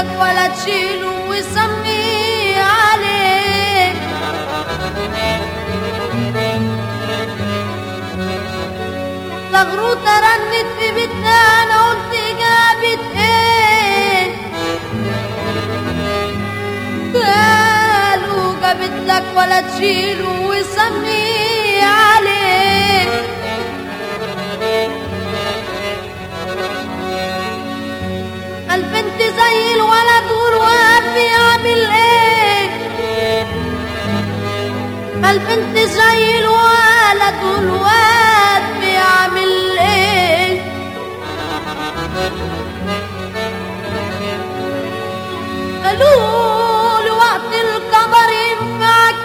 لك ولا تشيله وسميه عليك زغروطة رنت في بيتنا انا قلت جابت ايه قالوا جابت لك ولا تشيله وسميه عليك البنت زي الولد والواد بيعمل ايه البنت زي الولد والواد بيعمل ايه قالوا له وقت الكبر ينفعك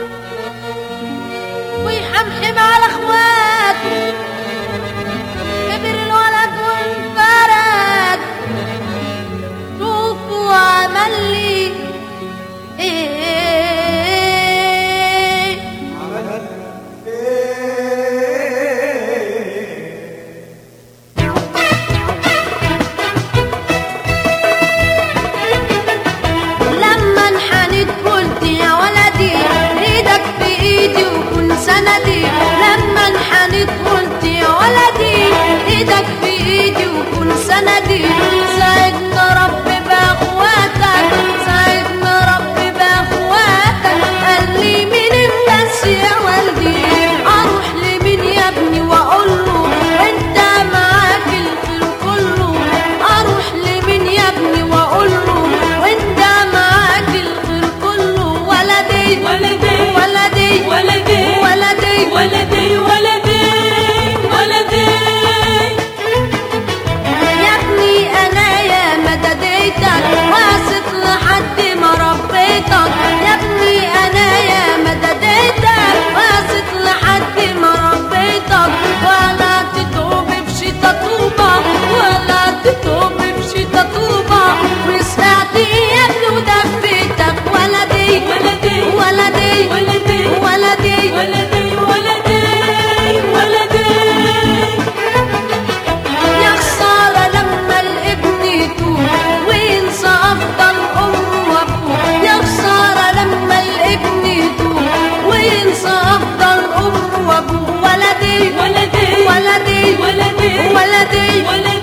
ويحمحم على اخواته كبر الولد وانفرد شوفوا عمل لي ايه لما انحنيت قلت يا ولدي ايدك في ايدي وكن سندي لما انحنيت قلت يا ولدي ايدك في ايدي وكن سندي ساعدنا رب باخواتك ساعدنا رب باخواتك قال لي مين الناس يا والدي اروح لمين يا ابني واقول له انت معاك الخير كله اروح لمين يا ابني واقول له وانت معاك الخير كله ولدي ولدي ولدي ولدي ولدي ولدي ولدي ولدي يا ابني انا يا مدديتك واثق لحد ما ربيتك يا ابني انا يا مدديتك واثق لحد ما ربيتك ولا تتوب بشتا طوبة ولا تتوب بشتا طوبة وسمعت يا ابني ودفيتك ولدي ولدي ولدي ولدي ولدي ولدي ولدي ولدي يا خسارة لما الابن يتوب وينسى أفضل أمه وأبوه يا خسارة لما الابن يتوب وينسى أفضل أمه وأبوه ولدي ولدي ولدي ولدي ولدي ولدي